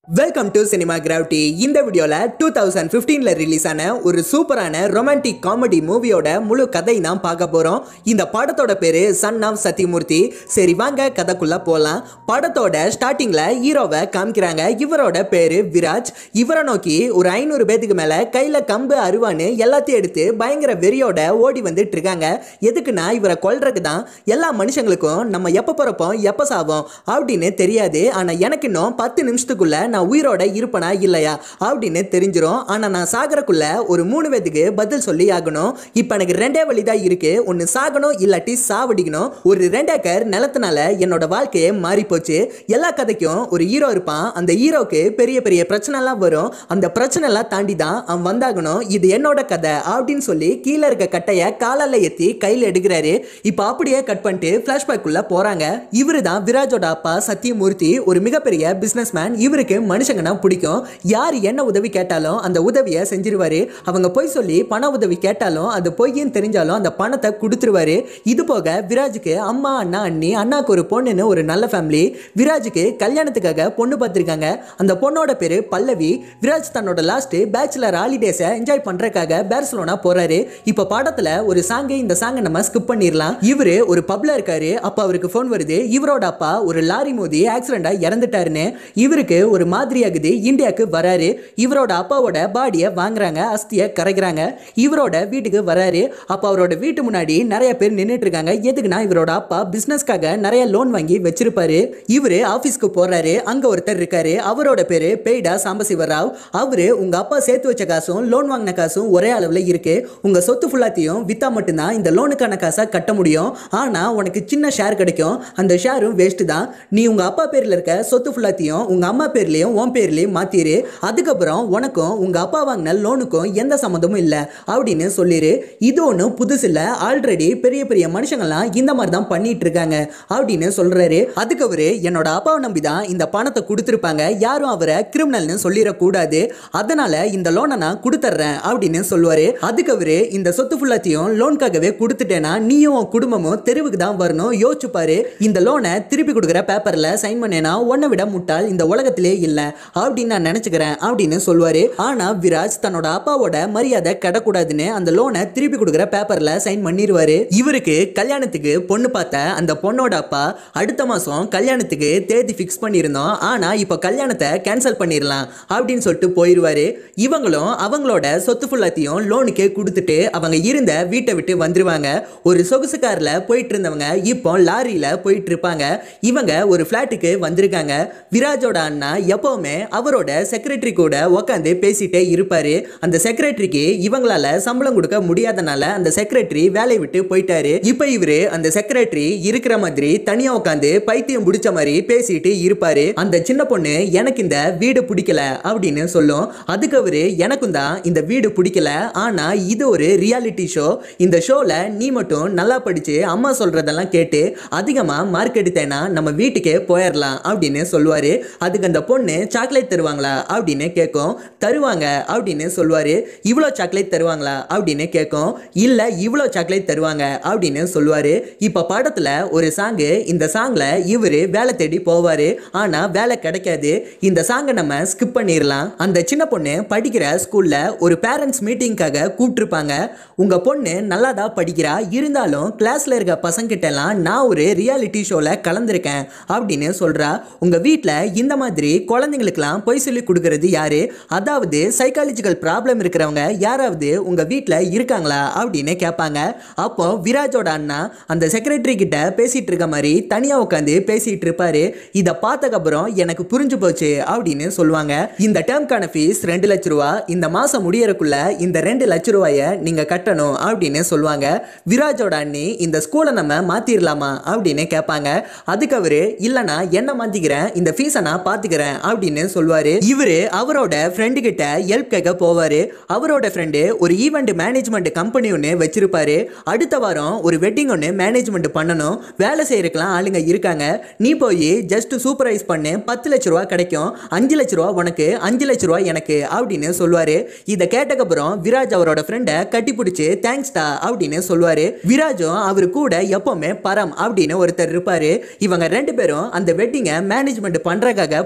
welcome to cinema gravity இந்த வீடியோல two thousand ஃபிஃப்டீன்ல release ஆன ஒரு சூப்பரான ரொமான்டிக் காமெடி மூவியோட முழு கதை தான் பார்க்க போறோம் இந்த படத்தோட பேரு சன் ஆஃப் சத்யமூர்த்தி சரி வாங்க கதைக்குள்ள போலாம் படத்தோட ஸ்டார்டிங்ல ஹீரோவை காமிக்கிறாங்க இவரோட பேரு விராஜ் இவரை நோக்கி ஒரு ஐநூறு பேத்துக்கு மேல கையில கம்பு அருவான்னு எல்லாத்தையும் எடுத்து பயங்கர வெறியோட ஓடி வந்துட்டு இருக்காங்க எதுக்குன்னா இவரை கொல்றதுக்கு தான் எல்லா மனுஷங்களுக்கும் நம்ம எப்ப பிறப்போம் எப்ப சாவோம் அப்படின்னு தெரியாது ஆனா எனக்கு இன்னும் பத்து நிமிஷத்துக்குள்ள நான் உயிரோட இருப்பனா இல்லையா அப்படின்னு தெரிஞ்சிரும் ஆனா நான் சாகறக்குள்ள ஒரு மூணு பேத்துக்கு பதில் சொல்லி ஆகணும் இப்போ எனக்கு ரெண்டே வழி தான் இருக்கு ஒன்று சாகணும் இல்லாட்டி சாவடிக்கணும் ஒரு ரெண்டு ஏக்கர் நிலத்தினால என்னோட வாழ்க்கையே மாறி போச்சு எல்லா கதைக்கும் ஒரு ஹீரோ இருப்பான் அந்த ஹீரோக்கு பெரிய பெரிய பிரச்சனைலாம் வரும் அந்த பிரச்சனைலாம் தாண்டி தான் அவன் வந்தாகணும் இது என்னோட கதை அப்படின்னு சொல்லி கீழே இருக்க கட்டைய காலால ஏற்றி கையில் எடுக்கிறாரு இப்போ அப்படியே கட் பண்ணிட்டு ஃப்ளாஷ்பேக் உள்ள போறாங்க இவரு தான் விராஜோட அப்பா சத்தியமூர்த்தி ஒரு மிகப்பெரிய பிசினஸ் மேன் இவருக்கு மனுஷங்கன்னா பிடிக்கும் யார் என்ன உதவி கேட்டாலும் அந்த உதவியை செஞ்சிருவாரு அவங்க பொய் சொல்லி பண உதவி கேட்டாலும் அது பொய்ன்னு தெரிஞ்சாலும் அந்த பணத்தை கொடுத்துருவாரு இது போக விராஜுக்கு அம்மா அண்ணா அண்ணி அண்ணாக்கு ஒரு பொண்ணுன்னு ஒரு நல்ல ஃபேமிலி விராஜுக்கு கல்யாணத்துக்காக பொண்ணு பார்த்துருக்காங்க அந்த பொண்ணோட பேரு பல்லவி விராஜ் தன்னோட லாஸ்ட் பேச்சுலர் ஹாலிடேஸை என்ஜாய் பண்றதுக்காக பேர்சலோனா போறாரு இப்போ படத்துல ஒரு சாங்கை இந்த சாங்கை நம்ம ஸ்கிப் பண்ணிடலாம் இவரு ஒரு பப்ல இருக்காரு அப்ப அவருக்கு ஃபோன் வருது இவரோட அப்பா ஒரு லாரி மோதி ஆக்சிடென்டா இறந்துட்டாருன்னு இவருக்கு ஒரு மாதிரி ஆகுது இந்தியாவுக்கு வராரு இவரோட அப்பாவோட பாடியை வாங்குறாங்க அஸ்தியை கரைக்கிறாங்க இவரோட வீட்டுக்கு வராரு அப்ப அவரோட வீட்டு முன்னாடி நிறைய பேர் நின்றுட்டு இருக்காங்க எதுக்குன்னா இவரோட அப்பா பிசினஸ்க்காக நிறைய லோன் வாங்கி வச்சிருப்பாரு இவரு ஆபீஸ்க்கு போறாரு அங்க ஒருத்தர் இருக்காரு அவரோட பேரு பெய்டா சாம்பசிவ ராவ் அவரு உங்க அப்பா சேர்த்து வச்ச காசும் லோன் வாங்கின காசும் ஒரே அளவுல இருக்கு உங்க சொத்து ஃபுல்லாத்தையும் வித்தா மட்டும்தான் இந்த லோனுக்கான காசை கட்ட முடியும் ஆனா உனக்கு சின்ன ஷேர் கிடைக்கும் அந்த ஷேரும் வேஸ்ட் தான் நீ உங்க அப்பா பேர்ல இருக்க சொத்து ஃபுல்லாத்தையும் உங்க அம்மா பேர்லயும் உன் பேர்லயும் மாத்திரு அதுக்கப்புறம் உனக்கும் உங்க அப்பா வாங்கின லோனுக்கும் எந்த சம்மந்தமும் இல்லை அப்படின்னு சொல்லிரு இது ஒன்றும் புதுசு இல்லை ஆல்ரெடி பெரிய பெரிய மனுஷங்கள்லாம் இந்த மாதிரி தான் பண்ணிட்டு இருக்காங்க அப்படின்னு சொல்றாரு அதுக்கு அவரு என்னோட அப்பாவை நம்பி தான் இந்த பணத்தை கொடுத்துருப்பாங்க யாரும் அவரை கிரிமினல்னு சொல்லிடக்கூடாது அதனால இந்த லோனை நான் கொடுத்துட்றேன் அப்படின்னு சொல்லுவாரு அதுக்கு அவரு இந்த சொத்து ஃபுல்லாத்தையும் லோனுக்காகவே கொடுத்துட்டேன்னா நீயும் உன் குடும்பமும் தெருவுக்கு தான் வரணும் யோசிச்சு பாரு இந்த லோனை திருப்பி கொடுக்குற பேப்பர்ல சைன் பண்ணேனா உன்னை விட முட்டாள் இந்த உலகத்திலே இல்லை அப்படின்னு நான் நினைச்சுக்கிறேன் அப்படின்னு சொல்லுவாரு ஆனா விராஜ் தன்னோட அப்பாவோட மரியாதை கிடக்கூடாதுன்னு அந்த லோனை திருப்பி கொடுக்குற பேப்பர்ல சைன் பண்ணிடுவாரு இவருக்கு கல்யாணத்துக்கு பொண்ணு பார்த்த அந்த பொண்ணோட அப்பா அடுத்த மாசம் கல்யாணத்துக்கு தேதி ஃபிக்ஸ் பண்ணியிருந்தோம் ஆனா இப்போ கல்யாணத்தை கேன்சல் பண்ணிடலாம் அப்படின்னு சொல்லிட்டு போயிடுவாரு இவங்களும் அவங்களோட சொத்து ஃபுல்லாத்தையும் லோனுக்கே கொடுத்துட்டு அவங்க இருந்த வீட்டை விட்டு வந்துருவாங்க ஒரு சொகுசு கார்ல போயிட்டு இருந்தவங்க இப்போ லாரியில போயிட்டு இருப்பாங்க இவங்க ஒரு ஃபிளாட்டுக்கு வந்திருக்காங்க விராஜோட அண்ணா எப்பவுமே அவரோட செக்ரட்டரி கூட உட்காந்து பேசிட்டே இருப்பாரு அந்த செக்ரட்டரிக்கு இவங்களால சம்பளம் கொடுக்க முடியாதனால அந்த செக்ரட்டரி வேலையை விட்டு போயிட்டாரு இப்போ இவரு அந்த செக்ரட்டரி இருக்கிற மாதிரி தனியா உட்காந்து பைத்தியம் பிடிச்ச மாதிரி பேசிட்டு இருப்பாரு அந்த சின்ன பொண்ணு எனக்கு இந்த வீடு பிடிக்கல அப்படின்னு சொல்லும் அதுக்கு அவரு எனக்கும் தான் இந்த வீடு பிடிக்கல ஆனா இது ஒரு ரியாலிட்டி ஷோ இந்த ஷோல நீ மட்டும் நல்லா படிச்சு அம்மா சொல்றதெல்லாம் கேட்டு அதிகமா மார்க் எடுத்தேன்னா நம்ம வீட்டுக்கே போயிடலாம் அப்படின்னு சொல்லுவாரு அதுக்கு அந்த பொண்ணு சாக்லேட் தருவாங்களா அப்படின்னு கேட்கும் தருவாங்க அப்படின்னு சொல்லுவாரு இவ்வளோ சாக்லேட் தருவாங்களா அப்படின்னு கேட்கும் இல்ல இவ்வளோ சாக்லேட் தருவாங்க அப்படின்னு சொல்லுவாரு இப்போ படத்துல ஒரு சாங்கு இந்த சாங்ல இவரு வேலை தேடி போவாரு ஆனா வேலை கிடைக்காது இந்த சாங்கை நம்ம ஸ்கிப் பண்ணிடலாம் அந்த சின்ன பொண்ணு படிக்கிற ஸ்கூல்ல ஒரு பேரண்ட்ஸ் மீட்டிங்காக கூப்பிட்டுருப்பாங்க உங்க பொண்ணு நல்லா தான் படிக்கிறா இருந்தாலும் கிளாஸ்ல இருக்க பசங்கிட்ட எல்லாம் நான் ஒரு ரியாலிட்டி ஷோல கலந்துருக்கேன் அப்படின்னு சொல்றா உங்க வீட்டில் இந்த மாதிரி குழந்தைங்களுக்கெல்லாம் பொய் சொல்லி கொடுக்கறது யாரு அதாவது சைக்காலஜிக்கல் ப்ராப்ளம் இருக்கிறவங்க யாராவது உங்க வீட்டில் இருக்காங்களா அப்படின்னு கேட்பாங்க அப்போ விராஜோட அண்ணா அந்த செக்ரட்டரி கிட்ட பேசிட்டு இருக்க மாதிரி தனியா உட்காந்து பேசிட்டு இருப்பாரு இதை பார்த்ததுக்கப்புறம் எனக்கு புரிஞ்சு போச்சு அப்படின்னு சொல்லுவாங்க இந்த டேர்ம்கான ஃபீஸ் ரெண்டு லட்ச ரூபா இந்த மாசம் முடியறக்குள்ள இந்த ரெண்டு லட்ச ரூபாய நீங்க கட்டணும் அப்படின்னு சொல்லுவாங்க விராஜோட அண்ணி இந்த ஸ்கூலை நம்ம மாத்திரலாமா அப்படின்னு கேட்பாங்க அதுக்கு அவரு இல்லைனா என்ன மாத்திக்கிறேன் இந்த ஃபீஸை நான் பார்த்துக்கிறேன் அப்படின்னு சொல்லுவாரு இவரு அவரோட ஃப்ரெண்டு கிட்ட ஹெல்ப் கேட்க போவாரு அவரோட ஃப்ரெண்டு ஒரு ஈவெண்ட் மேனேஜ்மெண்ட் கம்பெனி ஒன்று வச்சிருப்பாரு அடுத்த வாரம் ஒரு வெட்டிங் ஒன்று மேனேஜ்மெண்ட் பண்ணணும் வேலை செய்யறதுக்கெல்லாம் ஆளுங்க இருக்காங்க நீ போய் ஜஸ்ட் சூப்பர்வைஸ் பண்ணு பத்து லட்ச ரூபா கிடைக்கும் அஞ்சு லட்ச ரூபா உனக்கு அஞ்சு லட்ச ரூபா எனக்கு அப்படின்னு சொல்லுவாரு இதை கேட்டக்கப்புறம் விராஜ் அவரோட ஃப்ரெண்டை கட்டி பிடிச்சி தேங்க்ஸ்டா அப்படின்னு சொல்லுவாரு விராஜும் அவர் கூட எப்பவுமே பரம் அப்படின்னு ஒருத்தர் இருப்பாரு இவங்க ரெண்டு பேரும் அந்த வெட்டிங்கை மேனேஜ்மெண்ட் பண்றதுக்காக போறாங்க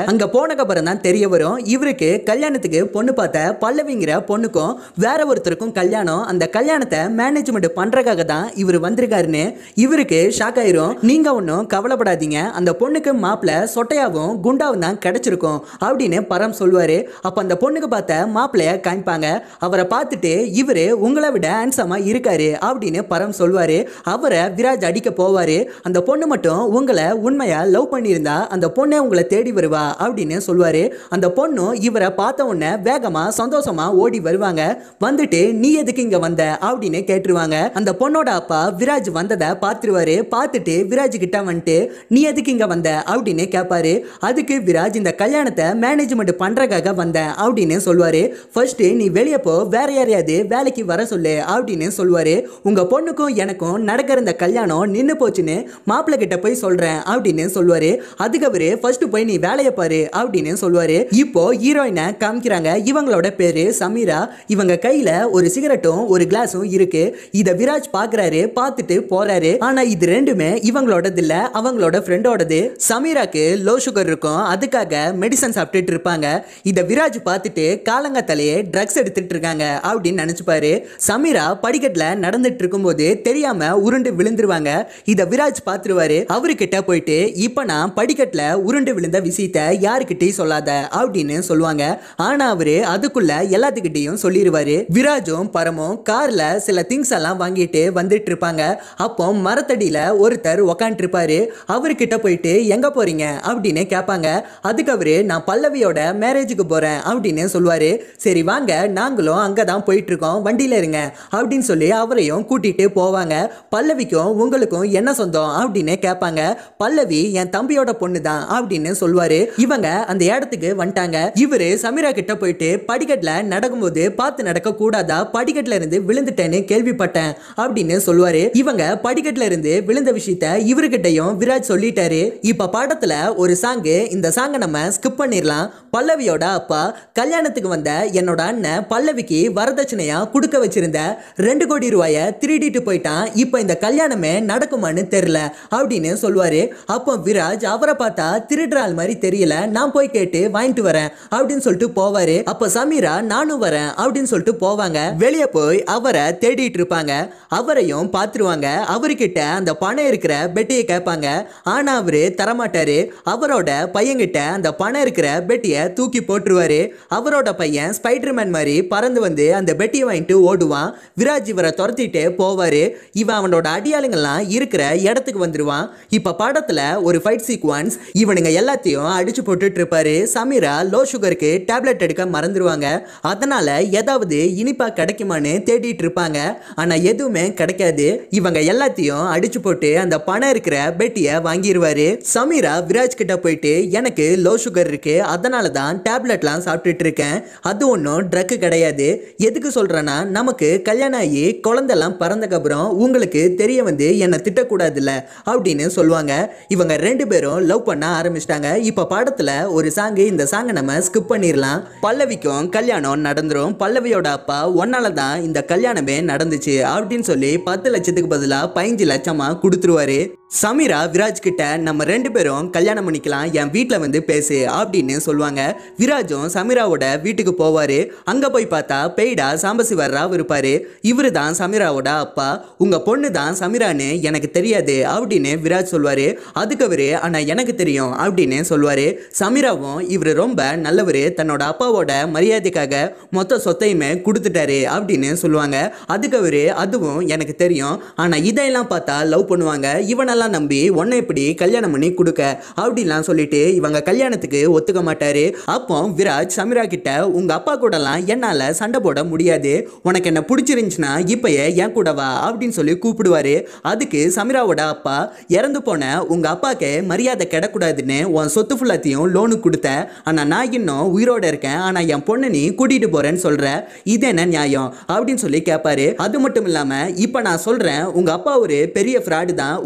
அங்க போனக்கு அப்புறம் தான் தெரிய வரும் இவருக்கு கல்யாணத்துக்கு பொண்ணு பார்த்த பல்லவிங்கிற பொண்ணுக்கும் வேற ஒருத்தருக்கும் கல்யாணம் அந்த கல்யாணத்தை மேனேஜ்மெண்ட் பண்றதுக்காக தான் இவர் வந்திருக்காருன்னு இவருக்கு ஷாக் ஆயிரும் நீங்க ஒன்றும் கவலைப்படாதீங்க அந்த பொண்ணுக்கு மாப்பிள்ள சொட்டையாவும் குண்டாவும் தான் கிடைச்சிருக்கும் அப்படின்னு பரம் சொல்லுவாரு அப்ப அந்த பொண்ணுக்கு பார்த்த மாப்பிள்ளைய காமிப்பாங்க அவரை பார்த்துட்டு இவரு உங்களை விட ஹேண்ட்ஸமா இருக்காரு அப்படின்னு பரம் சொல்லுவாரு அவரை விராஜ் அடிக்க போவாரு அந்த பொண்ணு மட்டும் உங்களை உண்மையா லவ் பண்ணியிருந்தா அந்த பொண்ணே உங்களை தேடி வருவா அப்படின்னு சொல்லுவாரு அந்த பொண்ணும் இவரை பார்த்த உடனே வேகமா சந்தோஷமா ஓடி வருவாங்க வந்துட்டு நீ எதுக்கு இங்க வந்த அப்படின்னு கேட்டுருவாங்க அந்த பொண்ணோட அப்பா விராஜ் வந்ததை பார்த்துருவாரு பார்த்துட்டு விராஜ் கிட்ட வந்துட்டு நீ எதுக்கு இங்க வந்த அப்படின்னு கேட்பாரு அதுக்கு விராஜ் இந்த கல்யாணத்தை மேனேஜ்மெண்ட் பண்றதுக்காக வந்தேன் அப்படின்னு சொல்லுவாரு ஃபர்ஸ்ட் நீ வெளியே போ வேற யாரையாவது வேலைக்கு வர சொல்லு அப்படின்னு சொல்லுவாரு உங்க பொண்ணுக்கும் எனக்கும் நடக்கிற இந்த கல்யாணம் நின்னு போச்சுன்னு மாப்பிள்ளை கிட்ட போய் சொல்றேன் அப்படின்னு சொல்லுவாரு அதுக்கு அவரு ஃபர்ஸ்ட் போய் நீ வேலையை பாரு அப்படின்னு சொல்லுவாரு இப்போ ஹீரோயினை காமிக்கிறாங்க இவங்களோட பேரு சமீரா இவங்க கையில ஒரு சிகரெட்டும் ஒரு கிளாஸும் இருக்கு இத விராஜ் பாக்குறாரு பார்த்துட்டு போறாரு ஆனா இது ரெண்டுமே இவங்களோடது இல்ல அவங்களோட ஃப்ரெண்டோடது சமீராக்கு லோ சுகர் இருக்கும் அதுக்காக மெடிசன் சாப்பிட்டுட்டு இருப்பாங்க இத விராஜ் பார்த்துட்டு காலங்கத்தாலேயே ட்ரக்ஸ் எடுத்துட்டு இருக்காங்க அப்படின்னு நினைச்சுப்பாரு சமீரா படிக்கட்டுல நடந்துட்டு இருக்கும்போது தெரியாம உருண்டு விழுந்துருவாங்க இத விராஜ் பார்த்துருவாரு அவர்கிட்ட போயிட்டு இப்ப நான் படிக்கட்டுல உருண்டு விழுந்த விஷயத்த யாருக்கிட்டையும் சொல்லாத அப்படின்னு சொல்லுவாங்க ஆனா அவரு அதுக்குள்ள எல்லாத்துக்கிட்டையும் சொல்லிடுவாரு விராஜும் பரமும் கார்ல சில திங்ஸ் எல்லாம் வாங்கிட்டு வந்துட்டு இருப்பாங்க அப்போ மரத்தடியில ஒருத்தர் உக்காந்துட்டு இருப்பாரு அவர்கிட்ட போயிட்டு எங்க போறீங்க அப்படின்னு கேட்பாங்க அதுக்கு அவரு நான் பல்லவியோட மேரேஜுக்கு போறேன் அப்படின்னு சொல்லுவாரு சரி வாங்க நாங்களும் அங்கதான் போயிட்டு இருக்கோம் வண்டியில இருங்க அப்படின்னு சொல்லி அவரையும் கூட்டிட்டு போவாங்க பல்லவிக்கும் உங்களுக்கும் என்ன சொந்தம் அப்படின்னு கேட்பாங்க பல்லவி என் தம்பியோட பொண்ணு தான் அப்படின்னு சொல்லுவாரு இவங்க அந்த இடத்துக்கு வந்துட்டாங்க இவரு சமீரா கிட்ட போயிட்டு படிக்கட்டுல நடக்கும்போது பார்த்து நடக்க கூடாதா படிக்கட்டுல இருந்து விழுந்துட்டேன்னு கேள்விப்பட்டேன் அப்படின்னு சொல்லுவாரு இவங்க படிக்கட்டுல இருந்து விழுந்த விஷயத்த இவர்கிட்டயும் விராஜ் சொல்லிட்டாரு இப்ப படத்துல ஒரு சாங்கு இந்த சாங்கை நம்ம ஸ்கிப் பண்ணிடலாம் பல்லவியோட அப்பா கல்யாணத்துக்கு வந்த என்னோட அண்ணன் பல்லவிக்கு வரதட்சணையா கொடுக்க வச்சிருந்த ரெண்டு கோடி ரூபாய திருடிட்டு போயிட்டான் இப்போ இந்த கல்யாணமே நடக்குமான்னு தெரியல அப்படின்னு சொல்லுவாரு அப்போ விராஜ் அவரை பார்த்தா திருடுறாள் மாதிரி தெரியல நான் போய் கேட்டு வாங்கிட்டு வரேன் அப்படின்னு சொல்லிட்டு போவாரு அப்ப சமீரா நானும் வரேன் அப்படின்னு சொல்லிட்டு போவாங்க வெளியே போய் அவரை தேடிட்டு இருப்பாங்க அவரையும் பார்த்துருவாங்க அவர்கிட்ட அந்த பணம் இருக்கிற பெட்டியை கேட்பாங்க ஆனா அவரு தரமாட்டாரு அவரோட பையன்கிட்ட அந்த பணம் இருக்கிற பெட்டியை தூக்கி போட்டுருவாரு அவரோட பையன் ஸ்பைடர்மேன் மாதிரி பறந்து வந்து அந்த பெட்டியை வாங்கிட்டு ஓடுவான் விராஜ் இவரை துரத்திட்டு போவாரு இவன் அவனோட அடியாளுங்கெல்லாம் இருக்கிற இடத்துக்கு வந்துருவான் இப்ப படத்துல ஒரு ஃபைட் சீக்வன்ஸ் இவனுங்க எல்லாத்தையும் அடிச்சு போட்டுட்டு இருப்பாரு சமீரா லோ சுகருக்கு டேப்லெட் எடுக்க மறந்துடுவாங்க அதனால ஏதாவது இனிப்பா கிடைக்குமான்னு தேடிட்டு இருப்பாங்க ஆனா எதுவுமே கிடைக்காது இவங்க எல்லாத்தையும் அடிச்சு போட்டு அந்த பணம் இருக்கிற பெட்டியை வாங்கிடுவாரு சமீரா விராஜ் கிட்ட போயிட்டு எனக்கு லோ சுகர் இருக்கு அதனால தான் டேப்லெட்லாம் சாப்பிட்டுட்டு இருக்கேன் அது ஒன்றும் ட்ரக்கு கிடையாது எதுக்கு சொல்றேன்னா நமக்கு கல்யாணம் ஆகி குழந்தெல்லாம் பிறந்தக்கப்புறம் உங்களுக்கு தெரிய வந்து என்னை திட்டக்கூடாதுல்ல அப்படின்னு சொல்லுவாங்க இவங்க ரெண்டு பேரும் லவ் பண்ண ஆரம்பிச்சிட்டாங்க இப்போ படத்துல ஒரு சாங்கு இந்த சாங்கை நம்ம ஸ்கிப் பண்ணிடலாம் பல்லவிக்கும் கல்யாணம் நடந்துரும் பல்லவியோட அப்பா ஒன்னால தான் இந்த கல்யாணமே நடந்துச்சு அப்படின்னு சொல்லி பத்து லட்சத்துக்கு பதிலாக பதினஞ்சு லட்சமா கொடுத்துருவாரு சமீரா விராஜ் கிட்ட நம்ம ரெண்டு பேரும் கல்யாணம் பண்ணிக்கலாம் என் வீட்டில் வந்து பேசு அப்படின்னு சொல்லுவாங்க விராஜும் சமீராவோட வீட்டுக்கு போவாரு அங்க போய் பார்த்தா பெய்டா சாம்பசிவர் ராவ் இருப்பாரு இவரு தான் சமீராவோட அப்பா உங்க பொண்ணு தான் சமீரான்னு எனக்கு தெரியாது அப்படின்னு விராஜ் சொல்வாரு அதுக்கு அவரு ஆனா எனக்கு தெரியும் அப்படின்னு சொல்லுவாரு சமீராவும் இவர் ரொம்ப நல்லவர் தன்னோட அப்பாவோட மரியாதைக்காக மொத்த சொத்தையுமே கொடுத்துட்டாரு அப்படின்னு சொல்லுவாங்க அதுக்கு அவரு அதுவும் எனக்கு தெரியும் ஆனா இதையெல்லாம் பார்த்தா லவ் பண்ணுவாங்க இவனெல்லாம் நம்பி உன்னை இப்படி கல்யாணம் பண்ணி கொடுக்க அப்படிலாம் சொல்லிட்டு இவங்க கல்யாணத்துக்கு ஒத்துக்க மாட்டாரு அப்போ விராஜ் சமீரா கிட்ட உங்க அப்பா கூடலாம் என்னால சண்டை போட முடியாது உனக்கு என்ன பிடிச்சிருந்துச்சுன்னா இப்பயே என் கூட வா அப்படின்னு சொல்லி கூப்பிடுவாரு அதுக்கு சமீராவோட அப்பா இறந்து போன உங்க அப்பாக்கு மரியாதை கிடக்கூடாதுன்னு உன் சொத்து ஃபுல்லாத்தையும் லோனு கொடுத்த ஆனா நான் இன்னும் உயிரோட இருக்கேன் ஆனா என் பொண்ணு நீ கூட்டிட்டு போறேன்னு சொல்ற இது என்ன நியாயம் அப்படின்னு சொல்லி கேட்பாரு அது மட்டும் இல்லாம இப்ப நான் சொல்றேன் உங்க அப்பா ஒரு பெரிய ஃப்ராடு தான் உங்க அப்பா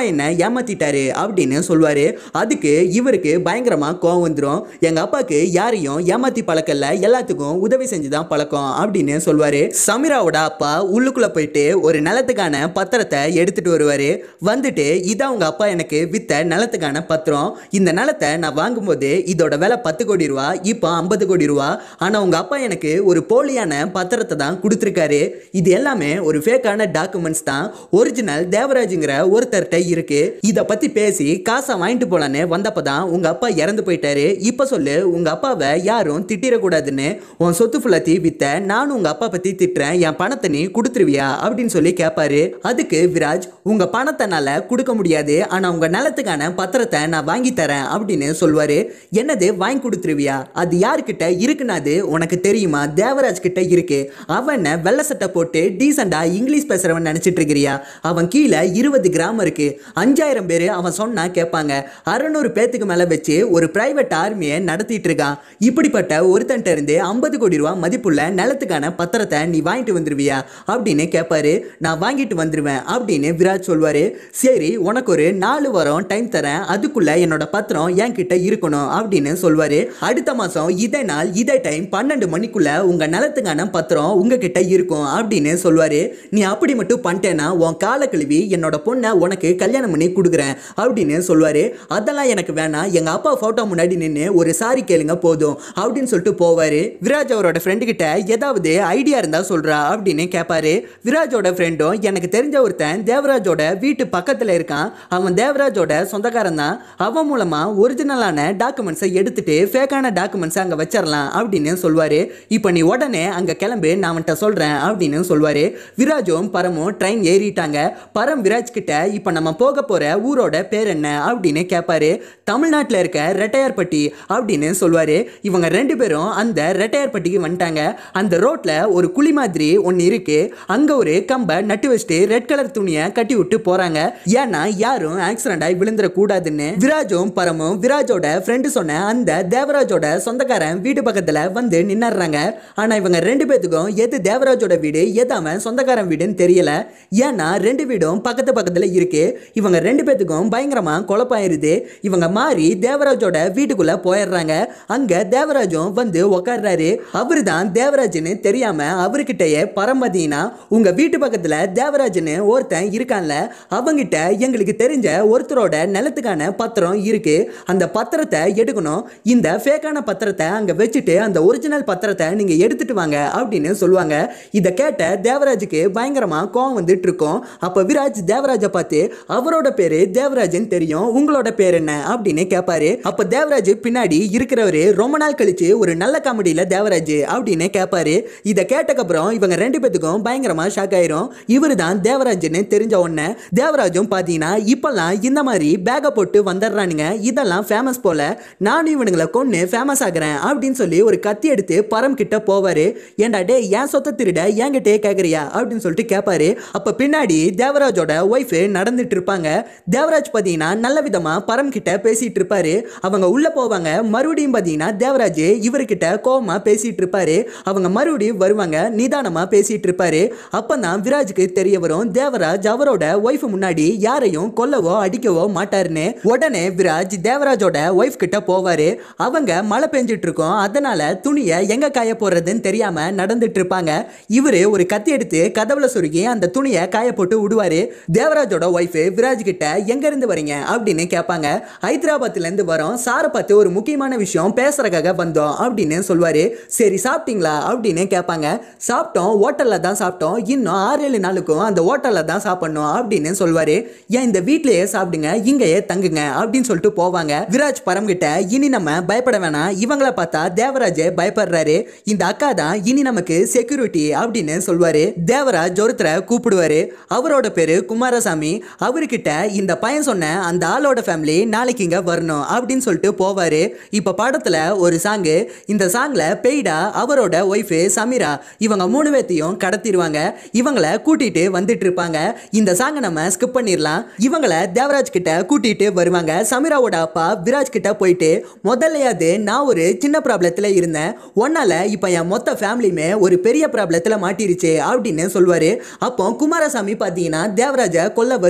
என்ன ஏமாத்திட்டாரு அப்படின்னு சொல்லுவாரு அதுக்கு இவருக்கு பயங்கரமா கோவம் வந்துடும் எங்க அப்பாவுக்கு யாரையும் ஏமாத்தி பழக்கம் இல்ல எல்லாத்துக்கும் உதவி செஞ்சுதான் பழக்கம் அப்படின்னு சொல்லுவாரு சமீராவோட அப்பா உள்ளுக்குள்ள போயிட்டு ஒரு நிலத்துக்கான பத்திரத்தை எடுத்துட்டு வருவாரு வந்துட்டு இதான் உங்க அப்பா எனக்கு வித்த நிலத்துக்கான பத்திரம் இந்த நிலத்தை நான் வாங்கும்போது இதோட விலை பத்து கோடி ரூபா இப்போ ஐம்பது கோடி ரூபா ஆனா உங்க அப்பா எனக்கு ஒரு போலியான பத்திரத்தை தான் கொடுத்துருக்காரு இது எல்லாமே ஒரு ஃபேக்கான டாக்குமெண்ட்ஸ் தான் ஒரிஜினல் தேவராஜுங்கிற ஒருத்தர்கிட்ட இருக்கு இத பத்தி பேசி காசை வாங்கிட்டு போலான்னு வந்தப்ப தான் உங்க அப்பா இறந்து போயிட்டாரு இப்ப சொல்லு உங்க அப்பாவை யாரும் திட்டிடக்கூடாதுன்னு உன் சொத்து ஃபுல்லாத்தி வித்த நானும் உங்க அப்பா பத்தி திட்டுறேன் என் பணத்தை நீ கொடுத்துருவியா அப்படின்னு சொல்லி கேட்பாரு அதுக்கு விராஜ் உங்க பணத்தைனால கொடுக்க முடியாது ஆனா உங்க நிலத்துக்கான பத்திரத்தை நான் வாங்கி தரேன் அப்படின்னு சொல்லுவாரு என்னது வாங்கி கொடுத்துருவியா அது யாருக்கிட்ட இருக்குனாது உனக்கு தெரியுமா தேவராஜ் கிட்ட இருக்கு அவன் என்ன வெள்ளை சட்டை போட்டு டீசெண்டா இங்கிலீஷ் பேசுறவன் நினைச்சிட்டு இருக்கிறியா அவன் கீழே இருபது கிராம் இருக்கு அஞ்சாயிரம் பேர் அவன் சொன்னா கேட்பாங்க அறநூறு பேத்துக்கு மேல வச்சு ஒரு பிரைவேட் ஆர்மியை நடத்திட்டு இருக்கான் இப்படிப்பட்ட ஒருத்தன்ட்ட இருந்து ஐம்பது கோடி ரூபா மதிப்புள்ள நிலத்துக்கான பத்திரத்தை நீ வாங்கிட்டு வந்துருவியா அப்படின்னு கேட்பாரு நான் வாங்கிட்டு வந்துருவேன் அப்படின்னு விராஜ் சொல்வாரு சரி உனக்கு ஒரு நாலு வாரம் டைம் தரேன் அதுக்குள்ள என்னோட பத்திரம் என்கிட்ட இருக்கணும் அப்படின்னு சொல்வாரு அடுத்த மாசம் இதே நாள் இதே டைம் பன்னெண்டு மணிக்குள்ள உங்க நிலத்துக்கான பத்திரம் உங்ககிட்ட இருக்கும் அப்படின்னு சொல்வாரு நீ அப்படி மட்டும் பண்ணிட்டேன்னா உன் காலை கழுவி என்னோட பொண்ணை உனக்கு கல்யாணம் பண்ணி கொடுக்குறேன் அப்படின்னு சொல்வாரு அதெல்லாம் எனக்கு வேணாம் எங்க அப்பா போட்டோ முன்னாடி நின்று ஒரு சாரி கேளுங்க போதும் அப்படின்னு சொல்லிட்டு போவாரு விராஜ் அவரோட ஃப்ரெண்டு கிட்ட ஏதாவது ஐடியா இருந்தா சொல்றா அப்படின்னு கேட்பாரு விராஜோட ஃப்ரெண்டும் எனக்கு தெரிஞ்ச ஒருத்தன் தேவராஜோட வீட்டு பக்கத்துல இருக்கான் அவன் தேவராஜோட சொந்தக்காரன் தான் அவன் மூலமா ஒரிஜினலான டாக்குமெண்ட்ஸை எடுத்துட்டு ஃபேக்கான டாக்குமெண்ட்ஸை அங்க வச்சிடலாம் அப்படின்னு சொல்வாரு இப்போ நீ உடனே அங்க கிளம்பு நான் அவன்கிட்ட சொல்றேன் அப்படின்னு சொல்வாரு விராஜும் பரமும் ட்ரெயின் ஏறிட்டாங்க பரம் விராஜ் கிட்ட இப்போ நம்ம போக போற ஊரோட பேர் என்ன அப்படின்னு கேட்பாரு தமிழ்நாட்டில் இருக்க ரெட்டையார்பட்டி அப்படின்னு சொல்வாரு இவங்க ரெண்டு பேரும் அந்த ரெட்டையார்பட்டிக்கு வந்துட்டாங்க அந்த ரோட்ல ஒரு குழி மாதிரி ஒன்று இருக்கு அங்க ஒரு கம்பை நட்டு வச்சுட்டு ரெட் கலர் துணியை கட்டி விட்டு போறாங்க ஏன்னா யாரும் ஆக்சிடென்ட் ஆகி விழுந்துட கூடாதுன்னு விராஜும் பரமும் விராஜோட ஃப்ரெண்டு சொன்ன அந்த தேவராஜோட சொந்தக்காரன் வீட்டு பக்கத்துல வந்து நின்னுறாங்க ஆனா இவங்க ரெண்டு பேத்துக்கும் எது தேவராஜோட வீடு எது அவன் சொந்தக்காரன் வீடுன்னு தெரியல ஏன்னா ரெண்டு வீடும் பக்கத்து பக்கத்துல இருக்கு இவங்க ரெண்டு பேத்துக்கும் பயங்கரமா குழப்பாயிருது இவங்க மாறி தேவராஜோட வீட்டுக்குள்ள போயிடுறாங்க அங்க தேவராஜும் வந்து உக்காடுறாரு அவரு தான் தேவராஜ்னு தெரியாம அவர்கிட்டயே பரமதினா உங்க வீட்டு பக்கத்துல தேவராஜ்னு ஒருத்தன் இருக்கான்ல அவங்கிட்ட எங்களுக்கு தெரிஞ்ச ஒருத்தரோட நிலத்துக்கான பத்திரம் இருக்கு அந்த பத்திரத்தை எடுக்கணும் இந்த ஃபேக்கான பத்திரத்தை அங்க வச்சுட்டு அந்த ஒரிஜினல் பத்திரத்தை நீங்க எடுத்துட்டு வாங்க அப்படின்னு சொல்லுவாங்க இதை கேட்ட தேவராஜுக்கு பயங்கரமா கோவம் வந்துட்டு இருக்கும் அப்ப விராஜ் தேவராஜை பார்த்து அவரோட பேரு தேவராஜன் தெரியும் உங்களோட பேர் என்ன அப்படின்னு கேட்பாரு அப்ப தேவராஜ் பின்னாடி இருக்கிறவரு ரொம்ப நாள் கழிச்சு ஒரு நல்ல காமெடியில தேவராஜ் அப்படின்னு கேட்பாரு இதை கேட்டக்கப்புறம் இவங்க ரெண்டு பேத்துக்கும் பயங்கரமா ஷாக் ஆயிரும் இவரு தான் தேவராஜ்னு தெரிஞ்ச உடனே தேவராஜும் பார்த்தீங்கன்னா இப்பெல்லாம் இந்த மாதிரி பேக்கை போட்டு வந்துடுறானுங்க இதெல்லாம் ஃபேமஸ் போல நானும் இவனுங்களை கொன்று ஃபேமஸ் ஆகுறேன் அப்படின்னு சொல்லி ஒரு கத்தி எடுத்து பரம் கிட்ட போவாரு ஏன்டா டே ஏன் சொத்த திருட என்கிட்டயே கேட்குறியா அப்படின்னு சொல்லிட்டு கேட்பாரு அப்போ பின்னாடி தேவராஜோட ஒய்ஃப் நடந்துட்டு இருப்பாங்க தேவராஜ் பார்த்தீங்கன்னா நல்ல விதமா பரம் கிட்ட பேசிட்டு இருப்பாரு அவங்க உள்ள போவாங்க மறுபடியும் பார்த்தீங்கன்னா தேவராஜ் இவர்கிட்ட கோவமா பேசிட்டு இருப்பாரு அவங்க மறுபடியும் வருவாங்க நிதானமா பேசிட்டு இருப்பாரு அப்பதான் விராஜுக்கு தெரிய வரும் தேவராஜ் அவரோட ஒய்ஃப் முன்னாடி யாரையும் கொல்லவோ அடிக்கவோ மாட்டாருன்னு உடனே விராஜ் தேவராஜோட ஒய்ஃப் கிட்ட போவாரு அவங்க மழை பெஞ்சிட்டு இருக்கோம் அதனால துணியை எங்க காய போடுறதுன்னு தெரியாம நடந்துட்டு இருப்பாங்க இவரு ஒரு கத்தி எடுத்து கதவுல சொருகி அந்த துணியை காய போட்டு விடுவாரு தேவராஜோட ஒய்ஃப் விராஜ் கிட்ட எங்க இருந்து வரீங்க அப்படின்னு கேட்பாங்க ஹைதராபாத்ல இருந்து வரோம் சாரை பார்த்து ஒரு முக்கியமான விஷயம் பேசுறதுக்காக வந்தோம் அப்படின்னு சொல்வாரு சரி சாப்பிட்டீங்களா அப்படின்னு கேட்பாங்க சாப்பிட்டோம் ஹோட்டல்ல தான் சாப்பிட்டோம் இன்னும் ஆறு ஏழு நாளுக்கும் அந்த ஹோட்டல்ல தான் சாப்பிடணும் அப்படின்னு சொல்வாரு ஏன் இந்த வீட்லயே சாப்பிடுங்க இங்கேயே தங்குங்க அப்படின்னு சொல்லிட்டு போவாங்க விராஜ் பரம் கிட்ட இனி நம்ம பயப்பட வேணாம் இவங்கள பார்த்தா தேவராஜ் பயப்படுறாரு இந்த அக்கா தான் இனி நமக்கு செக்யூரிட்டி அப்படின்னு சொல்வாரு தேவராஜ் ஒருத்தரை கூப்பிடுவாரு அவரோட பேரு குமாரசாமி அவர்கிட்ட இந்த பையன் சொன்ன அந்த ஆளோட ஃபேமிலி நாளைக்கு இங்க வரணும் அப்படின்னு சொல்லிட்டு போவாரு இப்ப படத்துல ஒரு சாங்கு இந்த சாங்ல பெய்டா அவரோட ஒய்ஃப் சமீரா இவங்க மூணு பேத்தையும் கடத்திடுவாங்க இவங்களை கூட்டிட்டு வந்துட்டு இருப்பாங்க இந்த சாங்கை நம்ம ஸ்கிப் பண்ணிடலாம் இவங்கள தேவராஜ் கிட்ட கூட்டிட்டு வருவாங்க சமீராவோட அப்பா விராஜ் கிட்ட போயிட்டு முதல்லையாவது நான் ஒரு சின்ன ப்ராப்ளத்துல இருந்தேன் ஒன்னால இப்ப என் மொத்த ஃபேமிலியுமே ஒரு பெரிய ப்ராப்ளத்துல மாட்டிருச்சு அப்படின்னு சொல்வாரு அப்போ குமாரசாமி பாத்தீங்கன்னா தேவராஜ கொல்ல வருவாரு